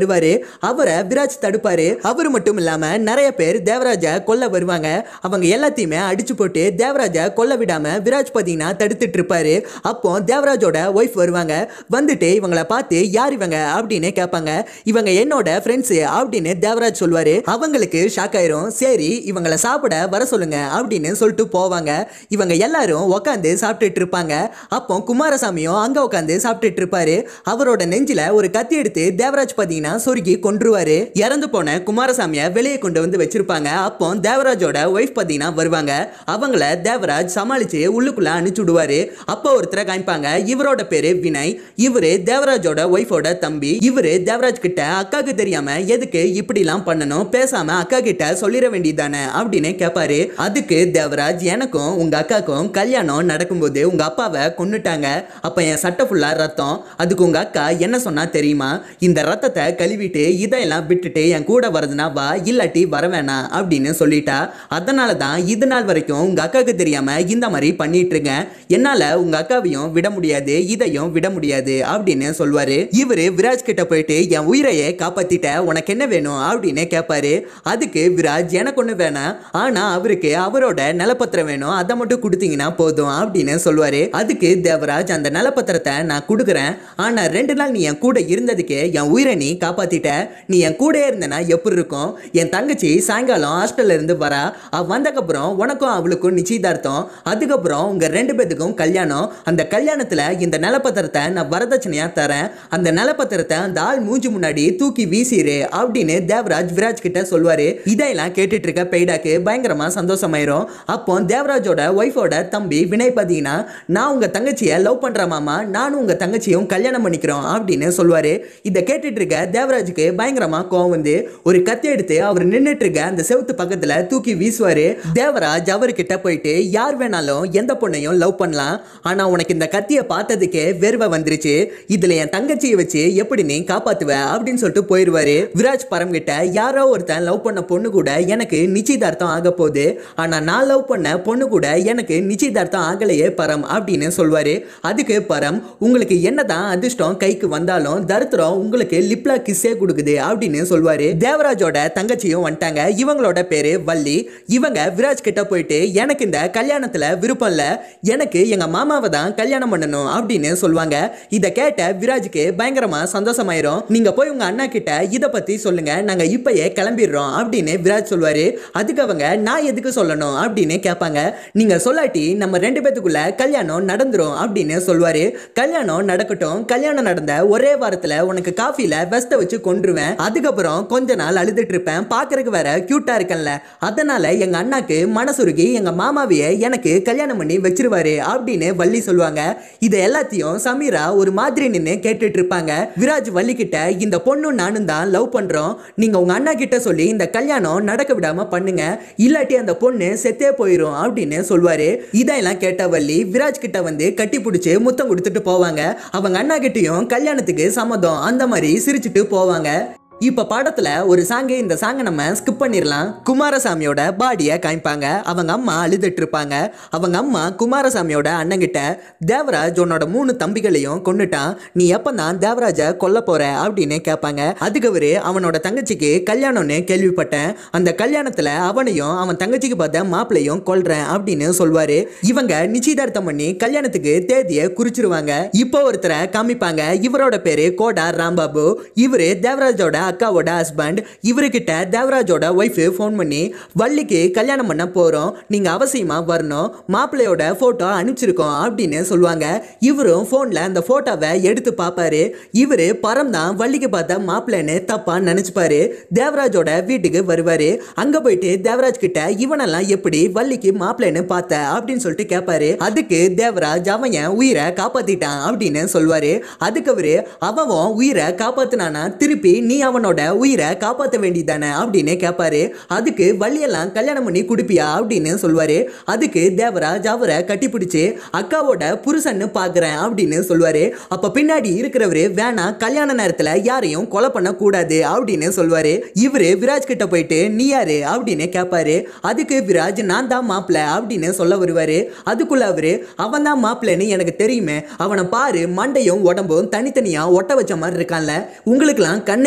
அவரை விராஜ் தடுப்பாரு அவர் மட்டும் இல்லாம நிறைய பேர் தேவராஜை கொல்ல வருவாங்க அவங்க எல்லாத்தையுமே அடிச்சு போட்டு தேவராஜை கொல்ல விடாம விராஜ் பாத்தீங்கன்னா தடுத்துட்டு இருப்பாரு அப்போ தேவராஜோட ஒய்ஃப் வருவாங்க வந்துட்டு இவங்கள பார்த்து யார் இவங்க அப்படின்னு கேட்பாங்க இவங்க என்னோட ஃப்ரெண்ட்ஸ் அப்படின்னு தேவராஜ் சொல்வாரு அவங்களுக்கு ஷாக் ஆயிரும் சரி இவங்கள சாப்பிட வர சொல்லுங்க அப்படின்னு சொல்லிட்டு போவாங்க இவங்க எல்லாரும் உட்காந்து சாப்பிட்டுட்டு இருப்பாங்க அப்போ குமாரசாமியும் அங்க உட்காந்து சாப்பிட்டுட்டு இருப்பாரு அவரோட நெஞ்சில ஒரு கத்தி எடுத்து தேவராஜ் பாத்தீங்கன்னா சொருகி கொன்றுவாரு இறந்து போன குமாரசாமியை வெளியே கொண்டு வந்து வச்சிருப்பாங்க அப்போ தேவராஜோட ஒய்ஃப் பாத்தீங்கன்னா வருவாங்க அவங்கள தேவராஜ் சமாளிச்சு உள்ளுக்குள்ள அனுப்பிச்சு விடுவாரு அப்போ ஒருத்தரை காமிப்பாங்க இவரோட பேரு வினய் இவரு தேவராஜோட ஒய்ஃபோட தம்பி இவரு தேவராஜ் கிட்ட அக்காக்கு தெரியாம எதுக்கு இப்படிலாம் பண்ணணும் பேசாம அக்கா கிட்ட சொல்லிட வேண்டியதானே அப்படின்னு கேட்பாரு அதுக்கு தேவராஜ் எனக்கும் உங்க அக்காக்கும் கல்யாணம் நடக்கும்போது உங்க அப்பாவை கொன்னுட்டாங்க அப்ப என் சட்டை ஃபுல்லா ரத்தம் அதுக்கு உங்க அக்கா என்ன சொன்னா தெரியுமா இந்த ரத்தத்தை கழுவிட்டு இதெல்லாம் விட்டுட்டு என் கூட வரதுனா வா இல்லாட்டி வர வேணாம் அப்படின்னு சொல்லிட்டா அதனால தான் இது நாள் வரைக்கும் உங்க அக்காவுக்கு தெரியாம இந்த மாதிரி பண்ணிட்டு இருக்கேன் என்னால உங்க அக்காவையும் விட முடியாது இதையும் விட முடியாது அப்படின்னு சொல்வாரு இவரு விராஜ் கிட்ட போயிட்டு என் உயிரையே காப்பாத்திட்ட உனக்கு என்ன வேணும் அப்படின்னு கேட்பாரு அதுக்கு விராஜ் எனக்கு ஒண்ணு வேணாம் ஆனா அவருக்கு அவரோட நிலப்பத்திரம் வேணும் அதை மட்டும் கொடுத்தீங்கன்னா போதும் அப்படின்னு சொல்லுவாரு அதுக்கு தேவராஜ் அந்த நிலப்பத்திரத்தை நான் கொடுக்குறேன் ஆனா ரெண்டு நாள் நீ என் கூட இருந்ததுக்கு என் உயிரை நீ காப்பாத்திட்ட நீ என் கூட இருந்தனா எப்படி இருக்கும் என் தங்கச்சி சாயங்காலம் ஹாஸ்டல்ல இருந்து வரா அவ வந்தக்கப்புறம் உனக்கும் அவளுக்கும் நிச்சயதார்த்தம் அதுக்கப்புறம் உங்க ரெண்டு பேத்துக்கும் கல்யாணம் அந்த கல்யாணத்துல இந்த நிலப்பத்திரத்தை நான் வரதட்சணையா தரேன் அந்த நிலப்பத்திரத்தை அந்த ஆள் மூஞ்சி முன்னாடி தூக்கி வீசிரு அப்படின்னு தேவராஜ் விராஜ் கிட்ட சொல்வாரு இதெல்லாம் கேட்டுட்டு இருக்க பெய்டாக்கு பயங்கரமா சந்தோஷமாயிரும் அப்போ தேவராஜோட ஒய்ஃபோட தம்பி வினய் பாத்தீங்கன்னா நான் உங்க தங்கச்சியை லவ் பண்ற மாமா நானும் உங்க தங்கச்சியும் கல்யாணம் பண்ணிக்கிறோம் அப்படின்னு சொல்வாரு இதை கேட்டுட்டு இருக்க தேவராஜுக்கு பயங்கரமா கோவம் வந்து ஒரு கத்தி எடுத்து அவர் நின்னுட்டு இருக்க அந்த செவுத்து பக்கத்துல தூக்கி வீசுவாரு தேவராஜ் அவர்கிட்ட போயிட்டு யார் வேணாலும் எந்த பொண்ணையும் லவ் பண்ணலாம் ஆனா உனக்கு இந்த கத்தியை பார்த்ததுக்கே வேர்வை வந்துருச்சு இதுல என் தங்கச்சியை வச்சு எப்படி நீ காப்பாத்துவ அப்படின்னு சொல்லிட்டு போயிருவாரு விராஜ் பரம் கிட்ட யாரோ ஒருத்தன் லவ் பண்ண பொண்ணு கூட எனக்கு நிச்சயதார்த்தம் ஆக போகுது ஆனா நான் லவ் பண்ண பொண்ணு கூட எனக்கு நிச்சயதார்த்தம் ஆகலையே பரம் அப்படின்னு சொல்வாரு அதுக்கு பரம் உங்களுக்கு என்னதான் அதிர்ஷ்டம் கைக்கு வந்தாலும் தரித்திரம் உங்களுக்கு லிப்லா கிஸ்ஸே கொடுக்குது அப்படின்னு சொல்வாரு தேவராஜோட தங்கச்சியும் வந்துட்டாங்க இவங்களோட பேரு வள்ளி இவங்க விராஜ் கிட்ட போயிட்டு எனக்கு இந்த கல்யாணத்துல விருப்பம் இல்ல எனக்கு எங்க மாமாவை தான் கல்யாணம் பண்ணணும் அப்படின்னு சொல்லுவாங்க இதை கேட்ட விராஜுக்கு பயங்கரமா சந்தோஷமாயிரும் நீங்க போய் உங்க அண்ணா கிட்ட இத பத்தி சொல்லுங்க நாங்க இப்பயே கிளம்பிடுறோம் அப்படின்னு விராஜ் சொல்வாரு அதுக்கு அவங்க நான் எதுக்கு சொல்லணும் அப்படின்னு கேட்பாங்க நீங்க சொல்லாட்டி நம்ம ரெண்டு பேத்துக்குள்ள கல்யாணம் நடந்துரும் அப்படின்னு சொல்வாரு கல்யாணம் நடக்கட்டும் கல்யாணம் நடந்த ஒரே வாரத்துல உனக்கு காஃபில வெஸ்ட வச்சு கொன்றுவேன் அதுக்கப்புறம் கொஞ்ச நாள் அழுதுட்டு இருப்பேன் பாக்குறதுக்கு வேற கியூட்டா இருக்கேன்ல அதனால எங்க அண்ணாக்கு மனசுருகி எங்க மாமாவையே எனக்கு கல்யாணம் பண்ணி வச்சிருவாரு அப்படின்னு வள்ளி சொல்லுவாங்க இதை எல்லாத்தையும் சமீரா ஒரு மாதிரி நின்று கேட்டுட்டு இருப்பாங்க விராஜ் வள்ளி கிட்ட இந்த பொண்ணும் நானும் தான் லவ் பண்றோம் நீங்க உங்க அண்ணா கிட்ட சொல்லி இந்த கல்யாணம் நடக்க விடாம பண்ணுங்க இல்லாட்டி அந்த பொண்ணு செத்தே போயிடும் அப்படின்னு சொல்வாரு இதெல்லாம் கேட்ட வள்ளி விராஜ் கிட்ட வந்து கட்டி பிடிச்சி முத்தம் கொடுத்துட்டு போவாங்க அவங்க அண்ணா கிட்டயும் கல்யாணத்துக்கு சம்மதம் அந்த மாதிரி சிரிச்சுட்டு போவாங்க இப்ப படத்துல ஒரு சாங்கு இந்த சாங்கை நம்ம ஸ்கிப் பண்ணிடலாம் குமாரசாமியோட பாடியை காமிப்பாங்க அவங்க அம்மா அழுதுட்டு இருப்பாங்க அவங்க அம்மா குமாரசாமியோட அண்ணங்கிட்ட தேவராஜ் உன்னோட மூணு தம்பிகளையும் கொன்னுட்டான் நீ எப்பதான் தேவராஜை கொல்ல போற அப்படின்னு கேட்பாங்க அதுக்கு அவரு அவனோட தங்கச்சிக்கு கல்யாணம்னு கேள்விப்பட்டேன் அந்த கல்யாணத்துல அவனையும் அவன் தங்கச்சிக்கு பார்த்த மாப்பிளையும் கொல்றேன் அப்படின்னு சொல்வாரு இவங்க நிச்சயதார்த்தம் பண்ணி கல்யாணத்துக்கு தேதியை குறிச்சிருவாங்க இப்போ ஒருத்தரை காமிப்பாங்க இவரோட பேரு கோடா ராம்பாபு இவரு தேவராஜோட அக்காவோட ஹஸ்பண்ட் இவருக்கிட்ட தேவராஜோட ஒய்ஃபு ஃபோன் பண்ணி வள்ளிக்கு கல்யாணம் பண்ண போகிறோம் நீங்கள் அவசியமாக வரணும் மாப்பிள்ளையோட ஃபோட்டோ அனுப்பிச்சிருக்கோம் அப்படின்னு சொல்லுவாங்க இவரும் ஃபோனில் அந்த ஃபோட்டோவை எடுத்து பார்ப்பாரு இவர் பரம் தான் வள்ளிக்கு பார்த்த மாப்பிள்ளைன்னு தப்பாக நினச்சிப்பாரு தேவராஜோட வீட்டுக்கு வருவார் அங்கே போயிட்டு தேவராஜ் கிட்ட இவனெல்லாம் எப்படி வள்ளிக்கு மாப்பிள்ளைன்னு பார்த்த அப்படின்னு சொல்லிட்டு கேட்பாரு அதுக்கு தேவராஜ் அவன் என் உயிரை காப்பாத்திட்டான் அப்படின்னு சொல்வாரு அதுக்கு அவரு அவன் உன் உயிரை காப்பாத்தினானா திருப்பி நீ அவனோட உயிரை காப்பாற்ற வேண்டியதானே அப்படின்னு கேட்பாரு அதுக்கு வள்ளியெல்லாம் கல்யாணம் பண்ணி குடிப்பியா அப்படின்னு சொல்வாரு அதுக்கு தேவராஜ் அவரை கட்டிப்பிடிச்சு அக்காவோட புருஷன்னு பார்க்குறேன் அப்படின்னு சொல்வாரு அப்ப பின்னாடி இருக்கிறவரு வேணாம் கல்யாண நேரத்துல யாரையும் கொலை பண்ண கூடாது அப்படின்னு சொல்வாரு இவரு விராஜ் கிட்ட போயிட்டு நீ யாரு அப்படின்னு கேட்பாரு அதுக்கு விராஜ் நான் தான் மாப்பிள்ள அப்படின்னு சொல்ல வருவாரு அதுக்குள்ள அவரு அவன் தான் மாப்பிள்ளைன்னு எனக்கு தெரியுமே அவனை பாரு மண்டையும் உடம்பும் தனித்தனியா ஒட்ட வச்ச மாதிரி இருக்கான்ல உங்களுக்குலாம் கண்ணே தெரியாதா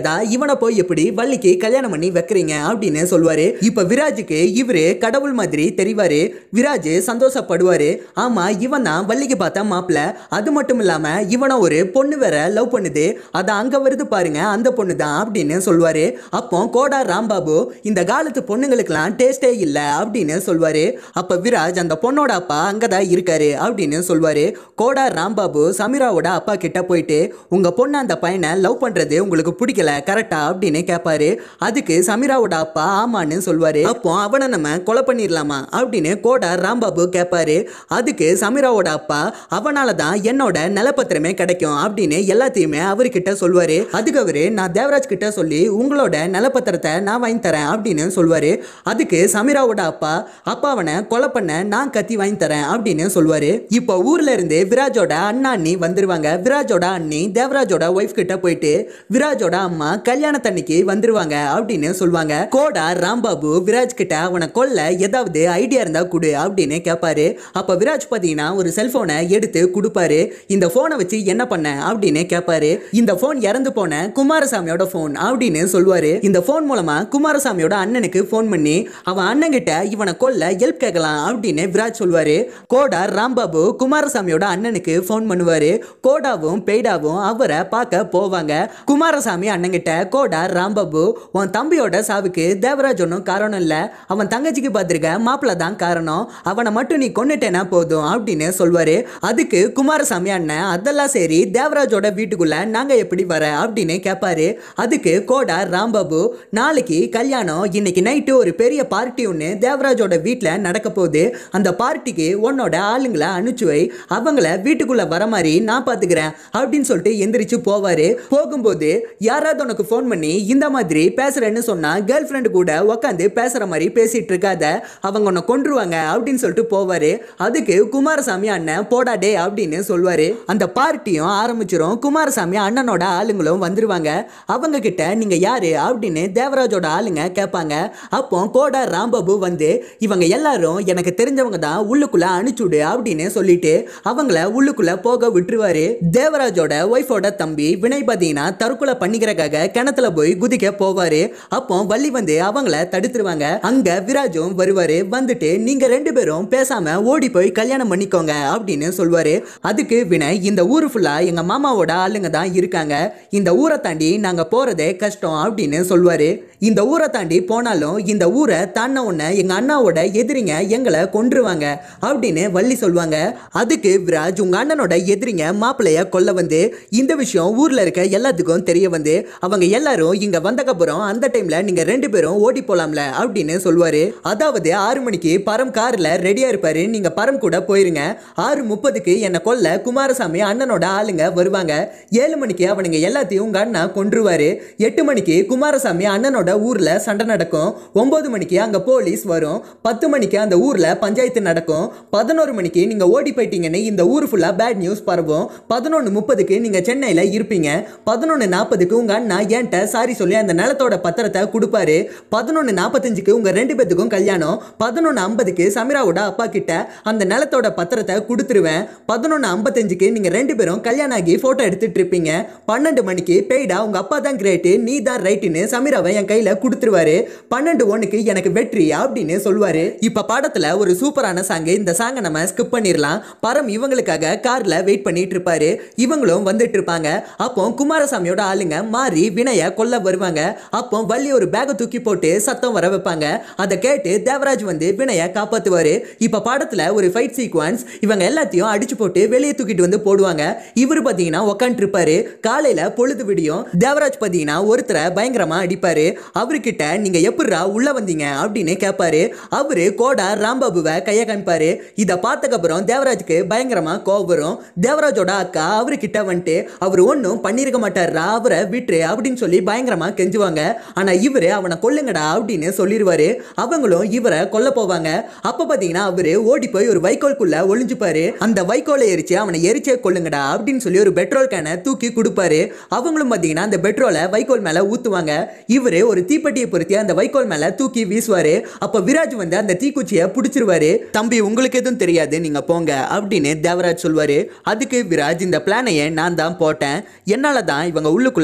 தெரியாதா இவனை போய் எப்படி வள்ளிக்கு கல்யாணம் பண்ணி வைக்கிறீங்க அப்படின்னு சொல்லுவாரு இப்ப விராஜுக்கு இவரு கடவுள் மாதிரி தெரிவாரு விராஜ் சந்தோஷப்படுவாரு ஆமா இவன் தான் வள்ளிக்கு பார்த்த மாப்பிள்ள அது மட்டும் இல்லாம இவனை ஒரு பொண்ணு வேற லவ் பண்ணுது அது அங்க வருது பாருங்க அந்த பொண்ணு தான் அப்படின்னு சொல்லுவாரு அப்போ கோடா ராம்பாபு இந்த காலத்து பொண்ணுங்களுக்கெல்லாம் டேஸ்டே இல்ல அப்படின்னு சொல்லுவாரு அப்ப விராஜ் அந்த பொண்ணோட அப்பா அங்கதான் இருக்காரு அப்படின்னு சொல்லுவாரு கோடா ராம்பாபு சமீராவோட அப்பா கிட்ட போயிட்டு உங்க பொண்ணு அந்த பையனை லவ் பண்றது உங்களுக்கு பிடிக்கல கரெக்டா அப்படின்னு கேட்பாரு அதுக்கு சமீராவோட அப்பா ஆமான்னு சொல்லுவாரு அப்போ அவனை நம்ம கொலை பண்ணிடலாமா அப்படின்னு கோடா ராம்பாபு கேட்பாரு அதுக்கு சமீராவோட அப்பா அவனால தான் என்னோட நிலப்பத்திரமே கிடைக்கும் அப்படின்னு எல்லாத்தையுமே அவர்கிட்ட சொல்லுவாரு அதுக்கு அவரு நான் தேவராஜ் கிட்ட சொல்லி உங்களோட நிலப்பத்திரத்தை நான் வாங்கி தரேன் அப்படின்னு சொல்லுவாரு அதுக்கு சமீராவோட அப்பா அப்பா அவனை கொலை பண்ண நான் கத்தி வாங்கி தரேன் அப்படின்னு சொல்லுவாரு இப்போ ஊர்ல இருந்து விராஜோட அண்ணா அண்ணி வந்துருவாங்க விராஜோட அண்ணி தேவராஜோட ஒய்ஃப் கிட்ட போயிட்டு விராஜோட அம்மா கல்யாணத்தன்னைக்கு வந்துருவாங்க அப்படின்னு சொல்லுவாங்க கோடா ராம்பாபு விராஜ் கிட்ட அவனை கொல்ல ஏதாவது ஐடியா இருந்தா கொடு அப்படின்னு கேட்பாரு அப்ப விராஜ் பாத்தீங்கன்னா ஒரு செல்போனை எடுத்து கொடுப்பாரு இந்த போனை வச்சு என்ன பண்ண அப்படின்னு கேட்பாரு இந்த போன் இறந்து போன குமாரசாமியோட போன் அப்படின்னு சொல்லுவாரு இந்த போன் மூலமா குமாரசாமியோட அண்ணனுக்கு போன் பண்ணி அவன் அண்ணன் கிட்ட இவனை கொல்ல ஹெல்ப் கேட்கலாம் அப்படின்னு விராஜ் சொல்லுவாரு கோடா ராம்பாபு குமாரசாமியோட அண்ணனுக்கு ஃபோன் பண்ணுவாரு கோடாவும் பெய்டாவும் அவரை பார்க்க போவாங்க குமாரசாமி அண்ணங்கிட்ட கோடா ராம்பாபு உன் தம்பியோட சாவுக்கு தேவராஜ் ஒன்றும் காரணம் இல்லை அவன் தங்கச்சிக்கு பார்த்துருக்க மாப்பிள்ள தான் காரணம் அவனை மட்டும் நீ கொண்டுட்டேனா போதும் அப்படின்னு சொல்வாரு அதுக்கு குமாரசாமி அண்ணன் அதெல்லாம் சரி தேவராஜோட வீட்டுக்குள்ள நாங்க எப்படி வர அப்படின்னு கேட்பாரு அதுக்கு கோடா ராம்பாபு நாளைக்கு கல்யாணம் இன்னைக்கு நைட்டு ஒரு பெரிய பார்ட்டி ஒன்று தேவராஜோட வீட்டில் நடக்க போகுது அந்த பார்ட்டிக்கு உன்னோட ஆளுங்களை அனுப்பிச்சு வை அவங்கள வீட்டுக்குள்ள வர மாதிரி நான் பார்த்துக்கிறேன் அப்படின்னு சொல்லிட்டு எந்திரிச்சு போவாரு போகும்போது யாராவது உனக்கு ஃபோன் பண்ணி இந்த மாதிரி பேசுறேன்னு சொன்னா கேர்ள் ஃப்ரெண்டு கூட உட்காந்து பேசுற மாதிரி பேசிட்டு இருக்காத அவங்க உன்னை கொன்றுவாங்க அப்படின்னு சொல்லிட்டு போவாரு அதுக்கு குமாரசாமி அண்ணன் போடா டே அப்படின்னு சொல்வாரு அந்த பார்ட்டியும் ஆரம்பிச்சிரும் குமாரசாமி அண்ணனோட ஆளுங்களும் வந்துருவாங்க அவங்க கிட்ட நீங்க யாரு அப்படின்னு தேவராஜோட ஆளுங்க கேட்பாங்க அப்போ கோடா ராம்பாபு வந்து இவங்க எல்லாரும் எனக்கு தெரிஞ்சவங்க தான் உள்ளுக்குள்ள அனுப்பிச்சுடு அப்படின்னு சொல்லிட்டு அவங்கள உள்ளுக்குள்ள போக விட்டுருவாரு தேவராஜோட ஒய்ஃபோட தம்பி வினய் பார்த்தீங்கன்னா தற்கொலை பண்ணிக்கிறக்காக கிணத்துல போய் குதிக்க போவாரு அப்போ வள்ளி வந்து அவங்கள தடுத்துருவாங்க அங்க விராஜும் வருவாரு வந்துட்டு நீங்க ரெண்டு பேரும் பேசாம ஓடி போய் கல்யாணம் பண்ணிக்கோங்க அப்படின்னு சொல்வாரு அதுக்கு வினய் இந்த ஊர் ஃபுல்லா எங்க மாமாவோட ஆளுங்க தான் இருக்காங்க இந்த ஊரை தாண்டி நாங்க போறதே கஷ்டம் அப்படின்னு சொல்வாரு இந்த ஊரை தாண்டி போனாலும் இந்த ஊரை தாண்ட உடனே எங்க அண்ணாவோட எதிரிங்க எங்களை கொன்றுவாங்க அப்படின்னு வள்ளி சொல்லுவாங்க அதுக்கு விராஜ் உங்க அண்ணனோட எதிரிங்க மாப்பிள்ளைய கொல்ல வந்து இந்த விஷயம் ஊர்ல இருக்க எல்லாத்துக்கும் தெரிய வந்து அவங்க எல்லாரும் இங்க வந்தக்கப்புறம் அந்த டைம்ல நீங்க ரெண்டு பேரும் ஓடி போலாம்ல அப்படின்னு சொல்லுவாரு அதாவது ஆறு மணிக்கு பரம் கார்ல ரெடியா இருப்பாரு நீங்க பரம் கூட போயிருங்க ஆறு முப்பதுக்கு என்னை கொல்ல குமாரசாமி அண்ணனோட ஆளுங்க வருவாங்க ஏழு மணிக்கு அவனுங்க எல்லாத்தையும் உங்க அண்ணா கொன்றுவாரு எட்டு மணிக்கு குமாரசாமி அண்ணனோட ஊர்ல சண்டை நடக்கும் ஒன்பது மணிக்கு அங்க போலீஸ் வரும் பத்து மணிக்கு அந்த ஊர்ல பஞ்சாயத்து நடக்கும் பதினோரு மணிக்கு நீங்க ஓடி போயிட்டீங்கன்னு இந்த ஊர் ஃபுல்லா பேட் நியூஸ் பரவும் பதினொன்று முப்பதுக்கு நீங்க சென்னையில இருப்பீங்க பதினொன்று நாற்பதுக்கு உங்க அண்ணா என்கிட்ட சாரி சொல்லி அந்த நிலத்தோட பத்திரத்தை கொடுப்பாரு பதினொன்று நாற்பத்தஞ்சுக்கு உங்க ரெண்டு பேத்துக்கும் கல்யாணம் பதினொன்று ஐம்பதுக்கு சமீராவோட அப்பா கிட்ட அந்த நிலத்தோட பத்திரத்தை கொடுத்துருவேன் பதினொன்று ஐம்பத்தஞ்சுக்கு நீங்க ரெண்டு பேரும் கல்யாணம் ஆகி போட்டோ எடுத்துட்டு இருப்பீங்க பன்னெண்டு மணிக்கு பெய்டா உங்க அப்பா தான் கிரேட்டு நீ தான் ரைட்டுன்னு சமீராவை என் கையில கொடுத்துருவாரு பன்னெண்டு ஒண்ணுக்கு எனக்கு வெற்றி அப்படின்னு சொல்லுவாரு இப்ப படத்துல ஒரு சூப்பரான சாங் இந்த சாங்கை நம்ம ஸ்கிப் பண்ணிடலாம் பரம் இவங்களுக்காக கார்ல வெயிட் பண்ணிட்டு இருப்பாரு இவங்களும் வந்துட்டு இருப்பாங்க அப்போ குமாரசாமியோட ஆளுங்க மாறி வினய கொல்ல வருவாங்க அப்போ வள்ளி ஒரு பேக்கை தூக்கி போட்டு சத்தம் வர வைப்பாங்க அதை கேட்டு தேவராஜ் வந்து வினய காப்பாத்துவாரு இப்ப படத்துல ஒரு ஃபைட் சீக்வன்ஸ் இவங்க எல்லாத்தையும் அடிச்சு போட்டு வெளியே தூக்கிட்டு வந்து போடுவாங்க இவர் பாத்தீங்கன்னா உக்காந்துட்டு இருப்பாரு காலையில பொழுது விடியும் தேவராஜ் பாத்தீங்கன்னா ஒருத்தரை பயங்கரமா அடிப்பாரு அவர்கிட்ட நீங்க எப்படிரா உள்ள வந்தீங்க அப்படின்னு கேட்பாரு அவரு கோடா ராம்பாபுவை கைய காமிப்பாரு இதை பார்த்ததுக்கப்புறம் தேவராஜுக்கு பயங்கரமா கோவம் வரும் தேவராஜோட அக்கா அவர்கிட்ட வந்துட்டு அவர் ஒன்றும் பண்ணியிருக்க மாட்டாரா அவரை விட்டுரு அப்படின்னு சொல்லி பயங்கரமா கெஞ்சுவாங்க ஆனா இவரு அவனை கொல்லுங்கடா அப்படின்னு சொல்லிடுவாரு அவங்களும் இவரை கொல்ல போவாங்க அப்ப பாத்தீங்கன்னா அவரு ஓடி போய் ஒரு வைக்கோலுக்குள்ள ஒளிஞ்சுப்பாரு அந்த வைக்கோலை எரிச்சு அவனை எரிச்சே கொல்லுங்கடா அப்படின்னு சொல்லி ஒரு பெட்ரோல் கேனை தூக்கி கொடுப்பாரு அவங்களும் பாத்தீங்கன்னா அந்த பெட்ரோலை வைக்கோல் மேல ஊத்துவாங்க இவரு ஒரு தீப்பெட்டியை பொருத்தி அந்த வைக்கோல் மேல தூக்கி வீசுவாரு அப்ப விராஜ் வந்து அந்த தீக்குச்சியை பிடிச்சிருவாரு தம்பி உங்களுக்கு எதுவும் தெரியாது நீங்க போங்க அப்படின்னு தேவராஜ் சொல்வாரு அதுக்கு விராஜ் இந்த பிளானையே நான் தான் போட்டேன் என்னால தான் இவங்க உள்ளுக்குள்ள வந்தாங்க